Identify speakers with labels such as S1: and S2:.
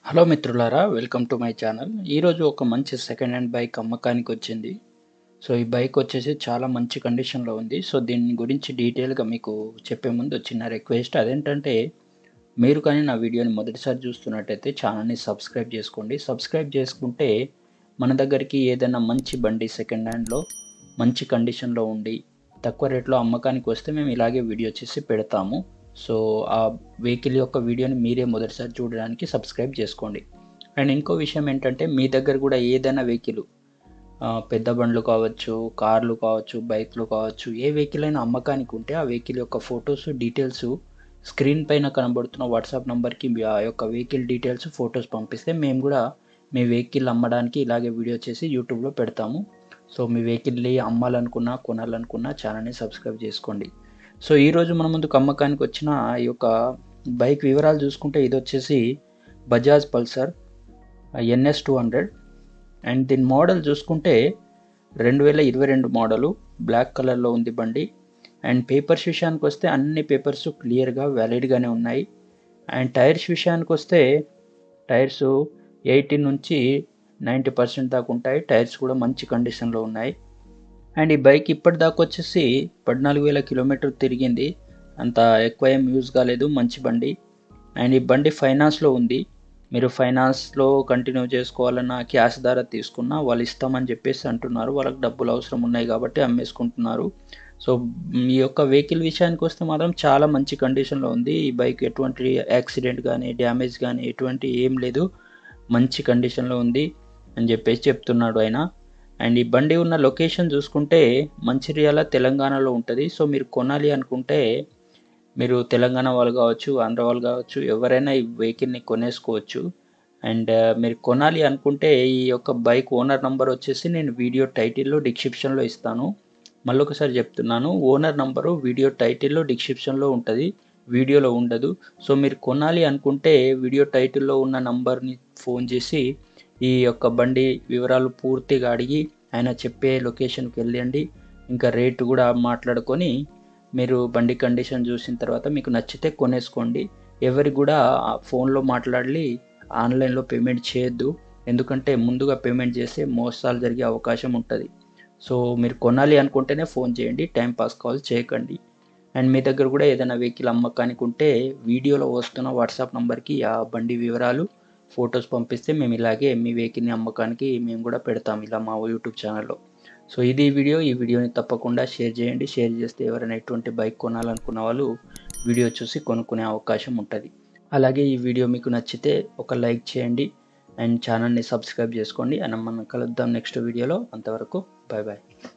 S1: hello మిత్రులారా welcome to my channel ఈరోజు ఒక మంచి సెకండ్ హ్యాండ్ బైక్ అమ్మకానికి వచ్చింది సో ఈ బైక్ వచ్చేసి చాలా మంచి కండిషన్లో ఉంది సో దీని గురించి డీటెయిల్గా మీకు చెప్పే ముందు చిన్న రిక్వెస్ట్ అదేంటంటే మీరు కానీ నా వీడియోని మొదటిసారి చూస్తున్నట్టయితే ఛానల్ని సబ్స్క్రైబ్ చేసుకోండి సబ్స్క్రైబ్ చేసుకుంటే మన దగ్గరికి ఏదైనా మంచి బండి సెకండ్ హ్యాండ్లో మంచి కండిషన్లో ఉండి తక్కువ రేట్లో అమ్మకానికి వస్తే మేము ఇలాగే వీడియో చేసి పెడతాము సో ఆ వెహికల్ యొక్క వీడియోని మీరే మొదటిసారి చూడడానికి సబ్స్క్రైబ్ చేసుకోండి అండ్ ఇంకో విషయం ఏంటంటే మీ దగ్గర కూడా ఏదైనా వెహికల్ పెద్ద బండ్లు కావచ్చు కార్లు కావచ్చు బైక్లు కావచ్చు ఏ వెహికల్ అయినా అమ్మకానికి ఉంటే ఆ వెహికల్ యొక్క ఫొటోస్ డీటెయిల్స్ స్క్రీన్ పైన కనబడుతున్న వాట్సాప్ నెంబర్కి ఆ యొక్క వెహికల్ డీటెయిల్స్ ఫొటోస్ పంపిస్తే మేము కూడా మీ వెహికల్ అమ్మడానికి ఇలాగే వీడియో చేసి యూట్యూబ్లో పెడతాము సో మీ వెహికల్ని అమ్మాలనుకున్నా కొనాలనుకున్నా ఛానల్ని సబ్స్క్రైబ్ చేసుకోండి సో ఈరోజు మన ముందుకు అమ్మకానికి వచ్చిన ఈ యొక్క బైక్ వివరాలు చూసుకుంటే ఇది వచ్చేసి Bajaj Pulsar NS two hundred and దీని మోడల్ చూసుకుంటే రెండు వేల ఇరవై రెండు మోడలు బ్లాక్ కలర్లో ఉంది బండి అండ్ పేపర్స్ విషయానికి వస్తే అన్ని పేపర్స్ క్లియర్గా వ్యాలిడ్గానే ఉన్నాయి అండ్ టైర్స్ విషయానికి వస్తే టైర్స్ ఎయిటీ నుంచి నైంటీ పర్సెంట్ దాకా ఉంటాయి టైర్స్ కూడా మంచి కండిషన్లో ఉన్నాయి అండ్ ఈ బైక్ ఇప్పటిదాకా వచ్చేసి పద్నాలుగు వేల కిలోమీటర్ తిరిగింది అంత ఎక్కువ ఏం యూజ్ కాలేదు మంచి బండి అండ్ ఈ బండి ఫైనాన్స్లో ఉంది మీరు ఫైనాన్స్లో కంటిన్యూ చేసుకోవాలన్నా క్యాష్ ద్వారా తీసుకున్నా వాళ్ళు ఇస్తామని చెప్పేసి అంటున్నారు వాళ్ళకి డబ్బులు అవసరం ఉన్నాయి కాబట్టి అమ్మేసుకుంటున్నారు సో మీ యొక్క వెహికల్ విషయానికి వస్తే మాత్రం చాలా మంచి కండిషన్లో ఉంది ఈ బైక్ ఎటువంటి యాక్సిడెంట్ కానీ డ్యామేజ్ కానీ ఎటువంటి ఏం లేదు మంచి కండిషన్లో ఉంది అని చెప్పేసి చెప్తున్నాడు ఆయన అండ్ ఈ బండి ఉన్న లొకేషన్ చూసుకుంటే మంచిర్యాల తెలంగాణలో ఉంటుంది సో మీరు కొనాలి అనుకుంటే మీరు తెలంగాణ వాళ్ళు కావచ్చు ఆంధ్ర వాళ్ళు కావచ్చు ఎవరైనా ఈ వెహికల్ని కొనేసుకోవచ్చు అండ్ మీరు కొనాలి అనుకుంటే ఈ యొక్క బైక్ ఓనర్ నంబర్ వచ్చేసి నేను వీడియో టైటిల్లో డిస్క్రిప్షన్లో ఇస్తాను మళ్ళీ ఒకసారి చెప్తున్నాను ఓనర్ నంబరు వీడియో టైటిల్లో డిస్క్రిప్షన్లో ఉంటుంది వీడియోలో ఉండదు సో మీరు కొనాలి అనుకుంటే వీడియో టైటిల్లో ఉన్న నంబర్ని ఫోన్ చేసి ఈ యొక్క బండి వివరాలు పూర్తిగా అడిగి ఆయన చెప్పే లొకేషన్కి వెళ్ళండి ఇంకా రేటు కూడా మాట్లాడుకొని మీరు బండి కండిషన్ చూసిన తర్వాత మీకు నచ్చితే కొనేసుకోండి ఎవరికి కూడా ఫోన్లో మాట్లాడి ఆన్లైన్లో పేమెంట్ చేయొద్దు ఎందుకంటే ముందుగా పేమెంట్ చేస్తే మోసాలు జరిగే అవకాశం ఉంటుంది సో మీరు కొనాలి అనుకుంటేనే ఫోన్ చేయండి టైం పాస్ కాల్ చేయకండి అండ్ మీ దగ్గర కూడా ఏదైనా వెహికల్ అమ్మకానికి ఉంటే వీడియోలో వస్తున్న వాట్సాప్ నెంబర్కి ఆ బండి వివరాలు ఫొటోస్ పంపిస్తే మేము ఇలాగే మీ వెహికల్ని అమ్మకానికి మేము కూడా పెడతాం ఇలా మా యూట్యూబ్ ఛానల్లో సో ఇది వీడియో ఈ వీడియోని తప్పకుండా షేర్ చేయండి షేర్ చేస్తే ఎవరైనా ఎటువంటి బైక్ కొనాలనుకున్న వాళ్ళు వీడియో చూసి కొనుక్కునే అవకాశం ఉంటుంది అలాగే ఈ వీడియో మీకు నచ్చితే ఒక లైక్ చేయండి అండ్ ఛానల్ని సబ్స్క్రైబ్ చేసుకోండి అండ్ మనం కలుద్దాం నెక్స్ట్ వీడియోలో అంతవరకు బాయ్ బాయ్